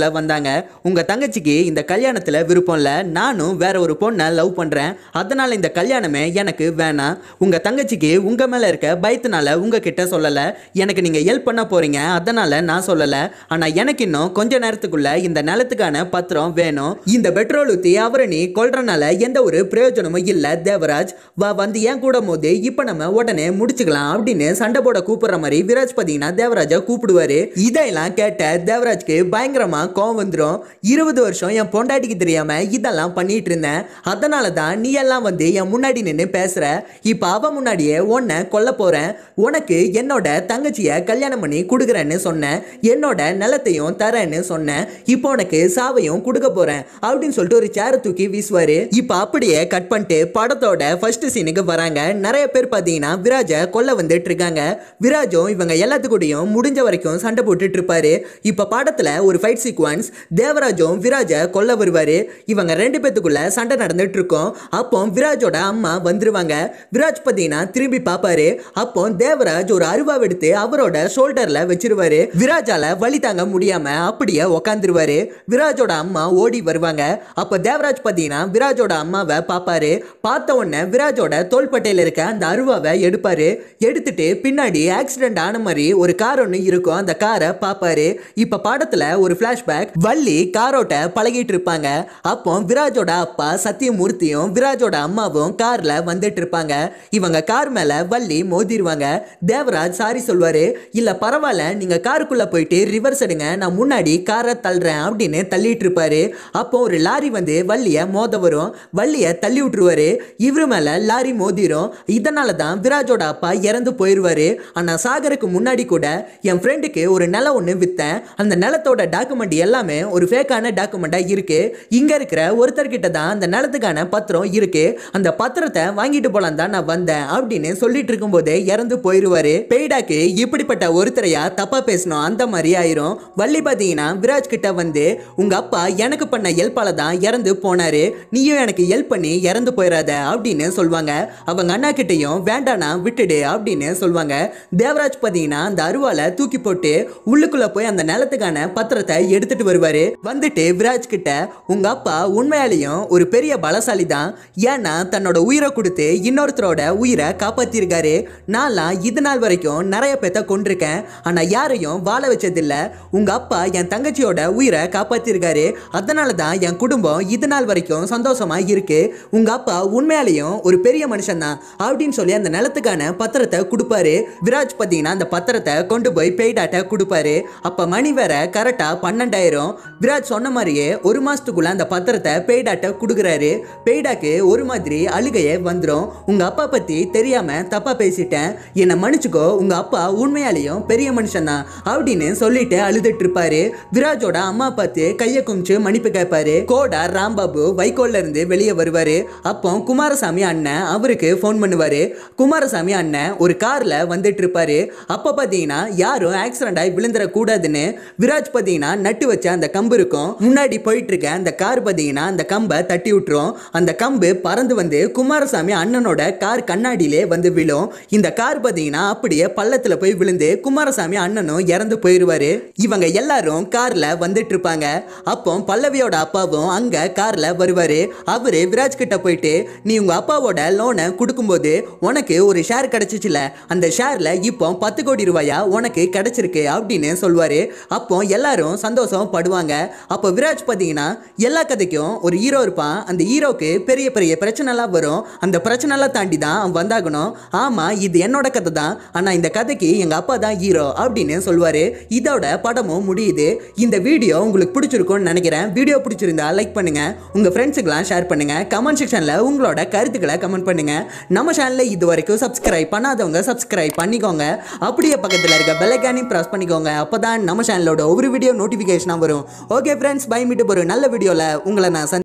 சொல்றாங்க உங்க தங்கச்சிக்கு இந்த கல்யாணத்துல விருப்பம் இல்ல நானும் வேற ஒரு பொண்ணை லவ் பண்றேன் அதனால இந்த கல்யாணமே எனக்கு வேணாம் உங்க தங்கச்சிக்கு உங்க மேல இருக்க பயத்தினால உங்ககிட்ட சொல்லல எனக்கு நீங்க ஹெல்ப் பண்ண போறீங்க அதனால நான் சொல்லல ஆனா எனக்கு இன்னும் கொஞ்ச நேரத்துக்குள்ள இந்த நிலத்துக்கான பத்திரம் வேணும் இந்த பெட்ரோல் ஊத்தி அவரை நீ கொல்றனால எந்த ஒரு பிரயோஜனமும் இல்ல தேவராஜ் வா வந்து ஏன் கூட போது இப்ப நம்ம உடனே முடிச்சுக்கலாம் அப்படின்னு சண்டை போட கூப்பிடுற மாதிரி விராஜ் பாத்தீங்கன்னா தேவராஜை கூப்பிடுவாரு இதெல்லாம் கேட்ட தேவராஜ்க்கு பயங்கரமா கோவம் வந்துடும் இருபது வருஷம் என் பொண்டாட்டிக்கு தெரியாம இதெல்லாம் பண்ணிட்டு இருந்தேன் அதனால தான் நீ எல்லாம் வந்து என் முன்னாடி நின்று பேசுற இப்ப அவ முன்னாடியே உன்னை கொல்ல போறேன் உனக்கு என்னோட தங்கச்சிய கல்யாணம் பண்ணி கொடுக்குறேன்னு சொன்னேன் என்னோட நிலத்தையும் தரேன்னு சொன்னேன் இப்போ உனக்கு சாவையும் கொடுக்க போறேன் அப்படின்னு சொல்லிட்டு ஒரு சேரை தூக்கி வீசுவாரு இப்போ அப்படியே கட் பண்ணிட்டு படத்தோட ஃபர்ஸ்ட் சீனுக்கு வராங்க நிறைய பேர் பார்த்தீங்கன்னா விராஜை கொல்ல வந்துட்டு இருக்காங்க விராஜும் இவங்க எல்லாத்துக்கூடயும் முடிஞ்ச வரைக்கும் சண்டை போட்டுட்டு இருப்பாரு இப்போ படத்துல ஒரு ஃபைட் சீக்வன்ஸ் தேவராஜும் விராஜை கொல்ல வருவாரு இவங்க ரெண்டு பேத்துக்குள்ள சண்டை நடந்துட்டு இருக்கும் அப்போ விராஜோட அம்மா வந்துருவாங்க விராஜ் பார்த்தீங்கன்னா திரும்பி பார்ப்பாரு அப்போ தேவராஜ் ஒரு அருவாவை எடுத்து அவரோட ஷோல்டர்ல வச்சிருவாரு விராஜால வலி தாங்க முடியாம அப்படியே உக்காந்துருவாரு விராஜோட அம்மா ஓடி வருவாங்க அப்ப தேவராஜ் பார்த்தீங்கன்னா விராஜோட அம்மாவை பார்ப்பாரு பார்த்த உடனே விராஜோட தோள்பட்டையில இருக்க அந்த அருவாவை எடுப்பாரு எடுத்துட்டு பின்னாடி ஆக்சிடென்ட் ஆன மாதிரி ஒரு கார் ஒன்று இருக்கும் அந்த காரை பார்ப்பாரு இப்ப படத்துல ஒரு ஃபிளாஷ்பேக் வள்ளி காரோட்ட பழகிட்டு இருப்பாங்க அப்போ விராஜோட அப்பா சத்தியமூர்த்தியும் விராஜோட அம்மாவும் கார்ல வந்துட்டு இருப்பாங்க இவங்க கார் மேல வள்ளி மோதிருவாங்க தேவராஜ் சாரி சொல்வாரு இல்ல பரவாயில்ல நீங்க காருக்குள்ள போயிட்டு ரிவர்ஸ் எடுங்க நான் முன்னாடி காரை தள்ளுறேன் அப்படின்னு தள்ளிட்டு இருப்பாரு அப்போ ஒரு லாரி வந்து வள்ளிய மோத வரும் வள்ளிய தள்ளி விட்டுருவாரு இவரு மேல லாரி மோதிரும் இதனால தான் விராஜோட அப்பா இறந்து போயிருவாரு ஆனா சாகருக்கு முன்னாடி கூட என் ஃப்ரெண்டுக்கு ஒரு நிலம் ஒன்று வித்தேன் அந்த நிலத்தோட டாக்குமெண்ட் எல்லாமே ஒரு ஃபேக்கான டாக்குமெண்டா இருக்கு இங்க இருக்கிற ஒருத்தர்கிட்ட தான் அந்த நிலத்துக்கான பத்திரம் இருக்கு அந்த பத்திரத்தை வாங்கிட்டு போலாம் தான் நான் வந்தேன் அப்படின்னு சொல்லிட்டு இருக்கும்போதே இறந்து போயிருவாரு பெய்டாக்கு இப்படிப்பட்ட ஒருத்தரையா தப்பா பேசணும் அந்த மாதிரி ஆயிரும் வள்ளி பாத்தீங்கன்னா விராஜ் கிட்ட வந்து உங்க அப்பா எனக்கு பண்ண ஹெல்ப்பால தான் இறந்து போனாரு நீயும் எனக்கு ஹெல்ப் பண்ணி இறந்து போயிடாத அப்படின்னு சொல்லுவாங்க அவங்க அண்ணா கிட்டயும் வேண்டானா விட்டுடு அப்படின்னு சொல்லுவாங்க தேவராஜ் பாத்தீங்கன்னா அந்த அருவாலை தூக்கி போட்டு உள்ளுக்குள்ள போய் அந்த நிலத்துக்கான பத்திரத்தை எடுத்துட்டு வருவாரு வந்துட்டு விராஜ் கிட்ட உங்க அப்பா உண்மையாலேயும் ஒரு பெரிய பலசாலி தான் ஏன்னா தன்னோட உயிரை கொடுத்து இன்னொருத்தரோட உயிரை காப்பாத்திருக்காரு நான்லாம் இது நாள் வரைக்கும் நிறைய பேத்த கொண்டிருக்கேன் ஆனா யாரையும் வாழ வச்சதில்ல உங்க அப்பா என் தங்கச்சியோட உயிரை காப்பாத்திருக்காரு அதனால தான் என் குடும்பம் இது நாள் வரைக்கும் சந்தோஷமா இருக்கு உங்க அப்பா உண்மையாலேயும் ஒரு பெரிய மனுஷன் தான் அப்படின்னு சொல்லி அந்த நிலத்துக்கான பத்திரத்தை கொடுப்பாரு விராஜ் பார்த்தீங்கன்னா அந்த பத்திரத்தை கொண்டு போய் பெய்டாட்ட கொடுப்பாரு அப்ப மணி வேற கரெக்டா பன்னெண்டாயிரம் விராஜ் சொன்ன மாதிரியே ஒரு மாசத்துக்குள்ள அந்த பத்திரத்தை பெய்டாட்ட கொடுக்குறாரு பெய்டாக்கு ஒரு மாதிரி அழுகையே வந்துடும் உங்க அப்பா பத்தி தெரியாம தப்பா பேசிட்டேன் என்னை மன்னிச்சுக்கோ உங்க அப்பா உண்மையாலேயும் பெரிய மனுஷன் தான் அப்படின்னு சொல்லிட்டு அழுதுட்டு இருப்பாரு விராஜோட அம்மா பார்த்து கையை குமிச்சு மன்னிப்பு கேட்பாரு கோடா ராம்பாபு வைக்கோல்ல இருந்து வெளியே வருவாரு அப்போ குமாரசாமி அண்ணன் அவருக்கு ஃபோன் பண்ணுவாரு குமாரசாமி அண்ணன் ஒரு கார்ல வந்துட்டு இருப்பாரு அப்ப பாத்தீங்கன்னா யாரும் ஆக்சிடென்ட் ஆகி விழுந்துட கூடாதுன்னு விராஜ் பாத்தீங்கன்னா நட்டு வச்ச அந்த கம்பு இருக்கும் முன்னாடி போயிட்டு இருக்க அந்த கார் பாத்தீங்கன்னா அந்த கம்பை தட்டி விட்டுரும் அந்த கம்பு பறந்து வந்து குமாரசாமி அண்ணனோட கார் கண்ணாடியிலே வந்து விழும் இந்த கார் பாத்தீங்கன்னா அப்படியே பள்ளத்துல போய் விழுந்து குமாரசாமி அண்ணனும் இறந்து போயிருவாரு இவங்க எல்லாரும் கார்ல வந்துட்டு இருப்பாங்க அப்போ பல்லவியோட அப்பாவும் அங்க கார்ல வருவாரு அவரு விராஜ் கிட்ட போயிட்டு நீ உங்க அப்பாவோட லோனை கொடுக்கும்போது உனக்கு ஒரு ஷேர் கிடைச்சிச்சுல அந்த ஷேர்ல இப்போ பத்து கோடி ரூபாயா உனக்கு கிடைச்சிருக்கு அப்படின்னு சொல்வாரு அப்போ எல்லாரும் சந்தோஷம் படுவாங்க அப்போ விராஜ் பார்த்தீங்கன்னா எல்லா கதைக்கும் ஒரு ஹீரோ இருப்பான் அந்த ஹீரோக்கு பெரிய பெரிய பிரச்சனைலாம் வரும் அந்த பிரச்சனைலாம் தாண்டி தான் அவன் வந்தாகணும் ஆமா இது என்னோட கதை தான் ஆனா இந்த கதைக்கு எங்க அப்பா தான் ஹீரோ அப்படின்னு சொல்வாரு இதோட படமும் முடியுது இந்த வீடியோ உங்களுக்கு பிடிச்சிருக்கும்னு நினைக்கிறேன் வீடியோ பிடிச்சிருந்தா லைக் பண்ணுங்க உங்க ஃப்ரெண்ட்ஸுக்கெல்லாம் ஷேர் பண்ணுங்க கமெண்ட் செக்ஷன்ல உங்களோட கருத்துக்களை கமெண்ட் பண்ணுங்க நம்ம சேனல்ல இது வரைக்கும் சப்ஸ்கிரைப் பண்ணாதவங்க சப்ஸ்கிரைப் பண்ணிக்கோங்க அப்படியே பக்கத்தில் இருக்க பெல்லைக்கானையும் ப்ரெஸ் பண்ணிக்கோங்க அப்பதான் நம்ம சேனலோட ஒவ்வொரு வீடியோ நோட்டிஃபிகேஷனாக வரும் ஓகே ஃப்ரெண்ட்ஸ் பை மீட்டு போகிற நல்ல வீடியோவில் உங்களை நான் சந்தி-